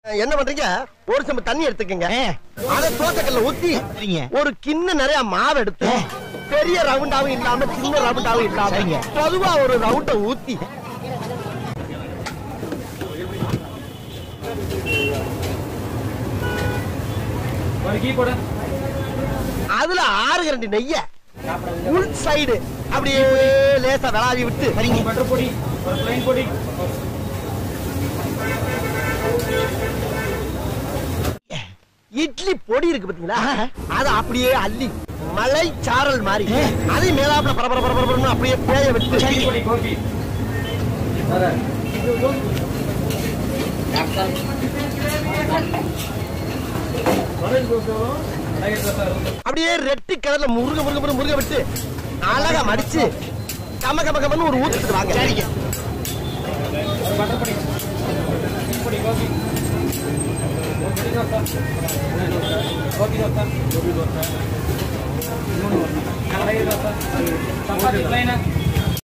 என்ன பண்றீங்க ஒரு சம்பு தண்ணி எடுத்துக்கங்க ஏ. அத தோசைக்கல்ல ஊத்தி சரிங்க. ஒரு கிண்ண நிறைய மாவு எடுத்து பெரிய ரவுண்டாவும் இல்லாம சின்ன ரவுண்டாவும் இல்லாம சரிங்க. பொதுவா ஒரு ரவுண்ட ஊத்தி அதுல ஆறு கரண்டி நெய்ய உள் சைடு அப்படியே லேசா விளாவி விட்டு சரிங்க பட்டர் பொடி ஒரு பிளைன் பொடி இட்லி பொடி இருக்கு பாத்தீங்களா ஆஹா. அத அப்படியே அள்ளி மலை சாரல் மாதிரி அதையும் மேலாப்புல பரபர பரபரன்னு அப்படியே பேய விட்டு பொடி கோபி அப்படியே ரெட்டி கலர்ல முருக முருக முருக முருக விட்டு அழகா மடிச்சு கம கம கமன்னு ஒரு ஊத்துட்டு வாங்க சரிங்க பட்டர் பொடி பொடி கோபி பொடி தோசை கோபி தோசை கோபி தோசை கடாய் தோசை சப்பாத்தி பிளைனா